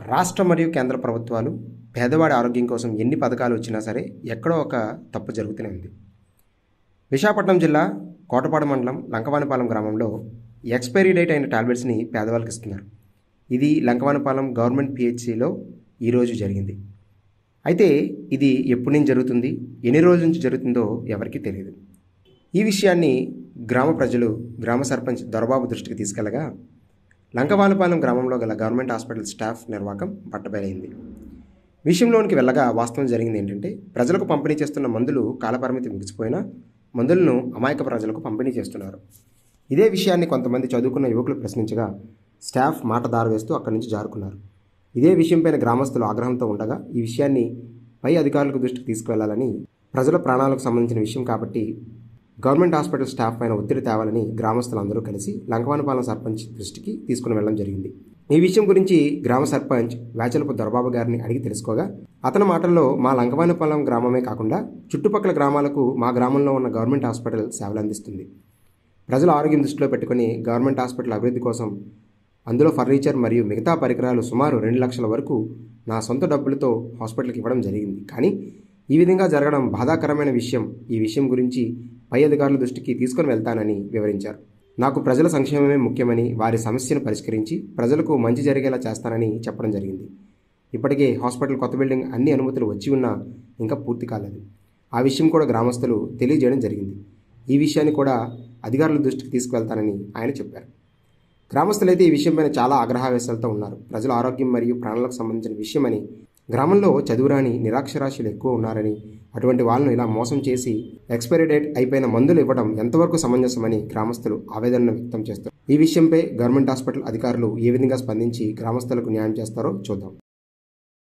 రాష్ట్ర మరియు కేంద్ర ప్రభుత్వాలు పేదవాడి ఆరోగ్యం కోసం ఎన్ని పథకాలు వచ్చినా సరే ఎక్కడో ఒక తప్పు జరుగుతూనే ఉంది విశాఖపట్నం జిల్లా కోటపాడు మండలం లంకవానిపాలెం గ్రామంలో ఎక్స్పైరీ డేట్ అయిన టాబ్లెట్స్ని పేదవాళ్ళకి ఇస్తున్నారు ఇది లంకవానిపాలెం గవర్నమెంట్ పిహెచ్సిలో ఈరోజు జరిగింది అయితే ఇది ఎప్పటి నుంచి జరుగుతుంది ఎన్ని రోజుల నుంచి జరుగుతుందో ఎవరికీ తెలియదు ఈ విషయాన్ని గ్రామ ప్రజలు గ్రామ సర్పంచ్ దొరబాబు దృష్టికి తీసుకెళ్లగా లంకవానిపాలెం గ్రామంలో గల గవర్నమెంట్ హాస్పిటల్ స్టాఫ్ నిర్వాహకం పట్టబయలైంది విషయంలోనికి వెళ్ళగా వాస్తవం జరిగింది ఏంటంటే ప్రజలకు పంపిణీ చేస్తున్న మందులు కాలపరిమితి ముగిసిపోయినా మందులను అమాయక ప్రజలకు పంపిణీ చేస్తున్నారు ఇదే విషయాన్ని కొంతమంది చదువుకున్న యువకులు ప్రశ్నించగా స్టాఫ్ మాట దారి వేస్తూ అక్కడి నుంచి జారుకున్నారు ఇదే విషయంపైన గ్రామస్తులు ఆగ్రహంతో ఉండగా ఈ విషయాన్ని పై అధికారులకు దృష్టికి తీసుకువెళ్లాలని ప్రజల ప్రాణాలకు సంబంధించిన విషయం కాబట్టి గవర్నమెంట్ హాస్పిటల్ స్టాఫ్ పైన ఒత్తిడి తేవాలని గ్రామస్తులందరూ కలిసి లంకవానపాలెం సర్పంచ్ దృష్టికి తీసుకుని వెళ్ళడం జరిగింది ఈ విషయం గురించి గ్రామ సర్పంచ్ వేచలపు దొరబాబు గారిని అడిగి తెలుసుకోగా అతని మాటల్లో మా లంకవానపాలెం గ్రామమే కాకుండా చుట్టుపక్కల గ్రామాలకు మా గ్రామంలో ఉన్న గవర్నమెంట్ హాస్పిటల్ సేవలు అందిస్తుంది ప్రజల ఆరోగ్యం దృష్టిలో పెట్టుకుని గవర్నమెంట్ హాస్పిటల్ అభివృద్ధి కోసం అందులో ఫర్నిచర్ మరియు మిగతా పరికరాలు సుమారు రెండు లక్షల వరకు నా సొంత డబ్బులతో హాస్పిటల్కి ఇవ్వడం జరిగింది కానీ ఈ విధంగా జరగడం బాధాకరమైన విషయం ఈ విషయం గురించి పై అధికారుల దృష్టికి తీసుకొని వెళ్తానని వివరించారు నాకు ప్రజల సంక్షేమమే ముఖ్యమని వారి సమస్యను పరిష్కరించి ప్రజలకు మంచి జరిగేలా చేస్తానని చెప్పడం జరిగింది ఇప్పటికే హాస్పిటల్ కొత్త బిల్డింగ్ అన్ని అనుమతులు వచ్చి ఉన్నా ఇంకా పూర్తి కాలేదు ఆ విషయం కూడా గ్రామస్తులు తెలియజేయడం జరిగింది ఈ విషయాన్ని కూడా అధికారుల దృష్టికి తీసుకువెళ్తానని ఆయన చెప్పారు గ్రామస్తులైతే ఈ విషయంపైన చాలా ఆగ్రహావేశాలతో ఉన్నారు ప్రజల ఆరోగ్యం మరియు ప్రాణాలకు సంబంధించిన విషయమని గ్రామంలో చదువురాని నిరాక్షరాస్యులు ఎక్కువ ఉన్నారని అటువంటి వాళ్ళను ఇలా మోసం చేసి ఎక్స్పైరీ డేట్ అయిపోయిన మందులు ఇవ్వడం ఎంతవరకు సమంజసమని గ్రామస్తులు ఆవేదన వ్యక్తం చేస్తారు ఈ విషయంపై గవర్నమెంట్ హాస్పిటల్ అధికారులు ఏ విధంగా స్పందించి గ్రామస్తులకు న్యాయం చేస్తారో చూద్దాం